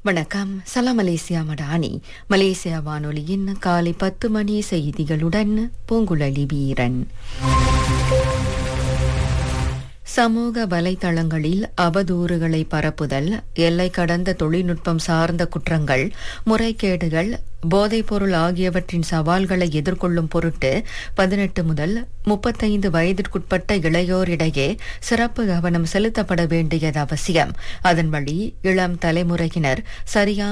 வணக்கம் சலாம் Malaysia Madani Malaysia வானொலியின் காலை பத்து மணி செய்திகளுடன் பூங்குழலி வீரன் சமூக வலைதளங்களில் அவதூறுகளை பரப்புதல் எல்லை கடந்த தொழில்நுட்பம் சார்ந்த குற்றங்கள் முறைகேடுகள் போதைப்பொருள் ஆகியவற்றின் சவால்களை எதிர்கொள்ளும் பொருட்டு பதினெட்டு முதல் முப்பத்தைந்து வயதிற்குட்பட்ட இளையோரிடையே சிறப்பு கவனம் செலுத்தப்பட வேண்டியது அவசியம் அதன் வழி இளம் தலைமுறையினர் சரியான